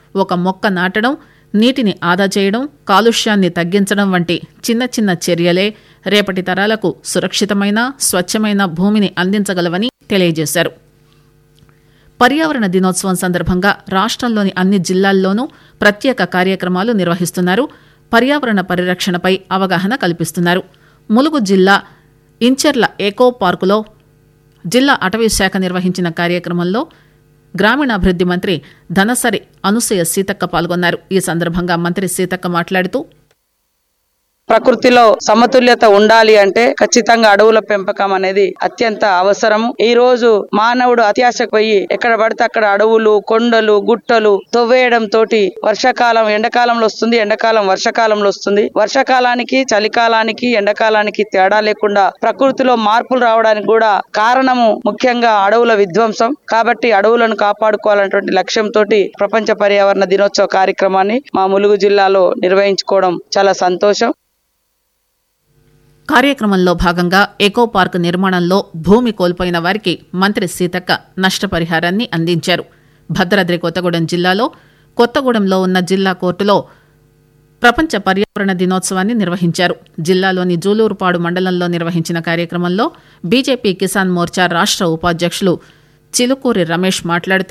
ఒక మొక్క నాటడం నీటిని ఆదా చేయడం కాలుష్యాన్ని తగ్గించడం వంటి చిన్న చిన్న చర్యలే రేపటి తరాలకు సురక్షితమైన స్వచ్ఛమైన భూమిని అందించగలవని తెలియజేశారు పర్యావరణ దినోత్సవం సందర్భంగా రాష్ట్రంలోని అన్ని జిల్లాల్లోనూ ప్రత్యేక కార్యక్రమాలు నిర్వహిస్తున్నారు పర్యావరణ పరిరక్షణపై అవగాహన కల్పిస్తున్నారు ములుగు జిల్లా ఇంచెర్ల ఎకో పార్కులో జిల్లా అటవీ శాఖ నిర్వహించిన కార్యక్రమంలో గ్రామీణాభివృద్ది మంత్రి ధనసరి అనుసూయ సీతక్క పాల్గొన్నారు ఈ సందర్భంగా మంత్రి సీతక్క మాట్లాడుతూ ప్రకృతిలో సమతుల్యత ఉండాలి అంటే ఖచ్చితంగా అడవుల పెంపకం అనేది అత్యంత అవసరం ఈ రోజు మానవుడు అత్యాశకు పోయి ఎక్కడ పడితే అక్కడ అడవులు కొండలు గుట్టలు తవ్వేయడం తోటి వర్షాకాలం ఎండాకాలంలో వస్తుంది ఎండాకాలం వర్షాకాలంలో వస్తుంది వర్షాకాలానికి చలికాలానికి ఎండాకాలానికి తేడా లేకుండా ప్రకృతిలో మార్పులు రావడానికి కూడా కారణము ముఖ్యంగా అడవుల విధ్వంసం కాబట్టి అడవులను కాపాడుకోవాలన్నటువంటి లక్ష్యంతో ప్రపంచ పర్యావరణ దినోత్సవ కార్యక్రమాన్ని మా ములుగు జిల్లాలో నిర్వహించుకోవడం చాలా సంతోషం కార్యక్రమంలో భాగంగా ఎకో పార్క్ నిర్మాణంలో భూమి కోల్పోయిన వారికి మంత్రి సీతక్క నష్టపరిహారాన్ని అందించారు భద్రాద్రి కొత్తగూడెం జిల్లాలో కొత్తగూడెంలో ఉన్న జిల్లా కోర్టులో ప్రపంచ పర్యావరణ దినోత్సవాన్ని నిర్వహించారు జిల్లాలోని జూలూరుపాడు మండలంలో నిర్వహించిన కార్యక్రమంలో బీజేపీ కిసాన్ మోర్చా రాష్ట్ర ఉపాధ్యక్షులు చిలుకూరి రమేష్ మాట్లాడుతూ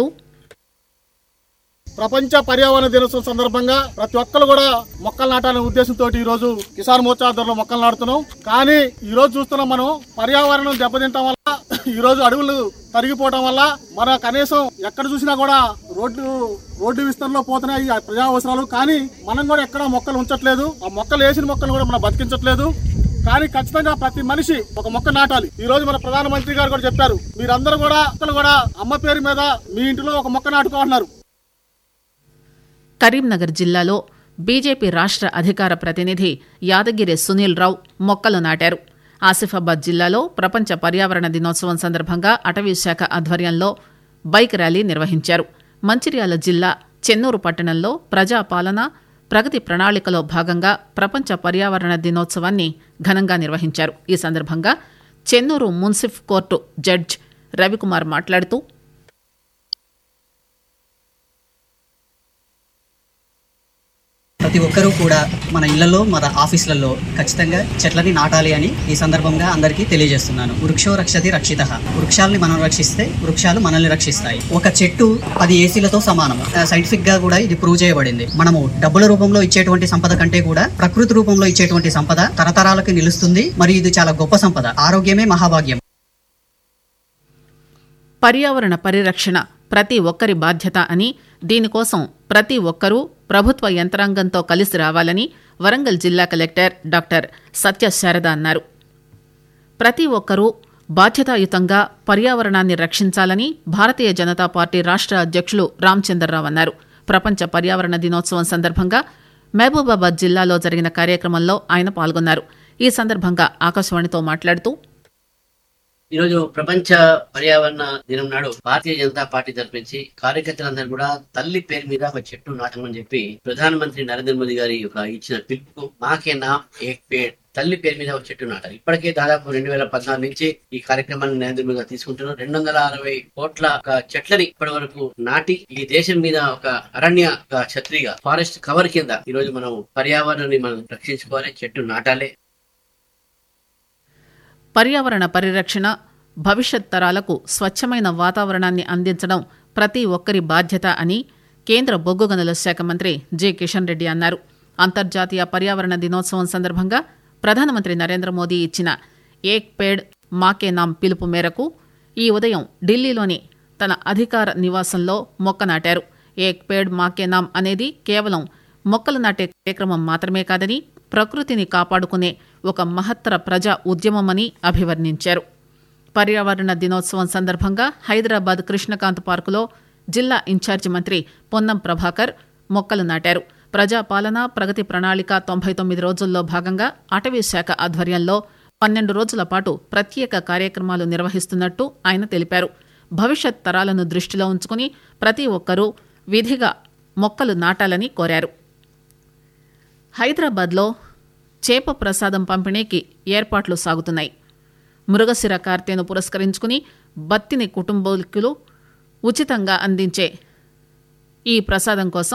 ప్రపంచ పర్యావరణ దినోత్సవం సందర్భంగా ప్రతి ఒక్కరు కూడా మొక్కలు నాటాలనే ఉద్దేశంతో ఈ రోజు కిసాన్ మోర్చా ఆధ్వర్యంలో మొక్కలు నాటుతున్నాం కానీ ఈ రోజు చూస్తున్నాం మనం పర్యావరణం దెబ్బతింటం వల్ల ఈ రోజు అడవులు తరిగిపోవడం వల్ల మన కనీసం ఎక్కడ చూసినా కూడా రోడ్డు రోడ్డు విస్తరణలో పోతున్నాయి ఆ ప్రజా అవసరాలు కానీ మనం కూడా ఎక్కడ మొక్కలు ఉంచట్లేదు ఆ మొక్కలు వేసిన మొక్కలు కూడా మనం బతికించట్లేదు కానీ ఖచ్చితంగా ప్రతి మనిషి ఒక మొక్క నాటాలి ఈ రోజు మన ప్రధానమంత్రి గారు కూడా చెప్పారు మీరందరూ కూడా మొక్కలు కూడా అమ్మ పేరు మీద మీ ఇంటిలో ఒక మొక్క నాటుకోవాలన్నారు కరీంనగర్ జిల్లాలో బీజేపీ రాష్ట్ర అధికార ప్రతినిధి యాదగిరి సునీల్ రావు మొక్కలు నాటారు ఆసిఫాబాద్ జిల్లాలో ప్రపంచ పర్యావరణ దినోత్సవం సందర్భంగా అటవీ శాఖ ఆధ్వర్యంలో బైక్ ర్యాలీ నిర్వహించారు మంచిర్యాల జిల్లా చెన్నూరు పట్టణంలో ప్రజాపాలన ప్రగతి ప్రణాళికలో భాగంగా ప్రపంచ పర్యావరణ దినోత్సవాన్ని ఘనంగా నిర్వహించారు ఈ సందర్భంగా చెన్నూరు మున్సిఫ్ కోర్టు జడ్జ్ రవికుమార్ మాట్లాడుతూ ప్రతి ఒక్కరూ కూడా మన ఇళ్లలో మన ఆఫీసులలో ఖచ్చితంగా చెట్లని నాటాలి అని ఈ సందర్భంగా అందరికీ తెలియజేస్తున్నాను వృక్షో రక్షతి రక్షిత వృక్షాలని మనం రక్షిస్తే వృక్షాలు మనల్ని రక్షిస్తాయి ఒక చెట్టు పది ఏసీలతో సమానం సైంటిఫిక్ గా కూడా ఇది ప్రూవ్ చేయబడింది మనము డబ్బుల రూపంలో ఇచ్చేటువంటి సంపద కంటే కూడా ప్రకృతి రూపంలో ఇచ్చేటువంటి సంపద తరతరాలకి నిలుస్తుంది మరియు ఇది చాలా గొప్ప సంపద ఆరోగ్యమే మహాభాగ్యం పర్యావరణ పరిరక్షణ ప్రతి ఒక్కరి బాధ్యత అని దీనికోసం ప్రతి ఒక్కరూ ప్రభుత్వ యంత్రాంగంతో కలిసి రావాలని వరంగల్ జిల్లా కలెక్టర్ డాక్టర్ సత్యశారద అన్నారు ప్రతి ఒక్కరూ బాధ్యతాయుతంగా పర్యావరణాన్ని రక్షించాలని భారతీయ జనతా పార్టీ రాష్ట్ర అధ్యక్షులు రామచంద్రరావు అన్నారు ప్రపంచ పర్యావరణ దినోత్సవం సందర్భంగా మహబూబాబాద్ జిల్లాలో జరిగిన కార్యక్రమంలో ఆయన పాల్గొన్నారు ఈ సందర్భంగా ఆకాశవాణితో మాట్లాడుతూ ఈరోజు ప్రపంచ పర్యావరణ దినం నాడు భారతీయ జనతా పార్టీ తరపించి కార్యకర్తలందరూ కూడా తల్లి పేరు మీద ఒక చెట్టు నాటమని చెప్పి ప్రధానమంత్రి నరేంద్ర మోదీ గారి ఒక ఇచ్చిన పిలుపుకు మాకే నా ఏక్ పేడ్ తల్లి పేరు మీద ఒక చెట్టు నాటారు ఇప్పటికే దాదాపు రెండు వేల పద్నాలుగు నుంచి ఈ కార్యక్రమాన్ని నరేంద్ర మోదీ గారు తీసుకుంటున్నారు రెండు వందల అరవై కోట్ల ఒక చెట్లని ఇప్పటి వరకు నాటి ఈ దేశం మీద ఒక అరణ్య ఒక ఛత్రిగా ఫారెస్ట్ కవర్ కింద ఈ రోజు మనం పర్యావరణాన్ని మనం రక్షించుకోవాలి చెట్టు నాటాలి పర్యావరణ పరిరక్షణ భవిష్యత్ తరాలకు స్వచ్ఛమైన వాతావరణాన్ని అందించడం ప్రతి ఒక్కరి బాధ్యత అని కేంద్ర బొగ్గు గనుల శాఖ మంత్రి జె కిషన్ రెడ్డి అన్నారు అంతర్జాతీయ పర్యావరణ దినోత్సవం సందర్భంగా ప్రధానమంత్రి నరేంద్ర మోదీ ఇచ్చిన ఏక్ పేడ్ మాకే నామ్ పిలుపు మేరకు ఈ ఉదయం ఢిల్లీలోని తన అధికార నివాసంలో మొక్క నాటారు ఏక్ పేడ్ మాకే నామ్ అనేది కేవలం మొక్కలు నాటే కార్యక్రమం మాత్రమే కాదని ప్రకృతిని కాపాడుకునే ఒక మహత్తర ప్రజా ఉద్యమమని అభివర్ణించారు పర్యావరణ దినోత్సవం సందర్భంగా హైదరాబాద్ కృష్ణకాంత్ పార్కులో జిల్లా ఇన్ఛార్జి మంత్రి పొన్నం ప్రభాకర్ మొక్కలు నాటారు ప్రజాపాలన ప్రగతి ప్రణాళిక తొంభై తొమ్మిది రోజుల్లో భాగంగా అటవీ శాఖ ఆధ్వర్యంలో పన్నెండు రోజుల పాటు ప్రత్యేక కార్యక్రమాలు నిర్వహిస్తున్నట్టు ఆయన తెలిపారు భవిష్యత్ తరాలను దృష్టిలో ఉంచుకుని ప్రతి ఒక్కరూ విధిగా మొక్కలు నాటాలని కోరారు హైదరాబాద్లో చేప ప్రసాదం పంపిణీకి ఏర్పాట్లు సాగుతున్నాయి మృగశిర కార్తెను పురస్కరించుకుని బత్తిని కుటుంబీకులు ఉచితంగా అందించే ఈ ప్రసాదం కోసం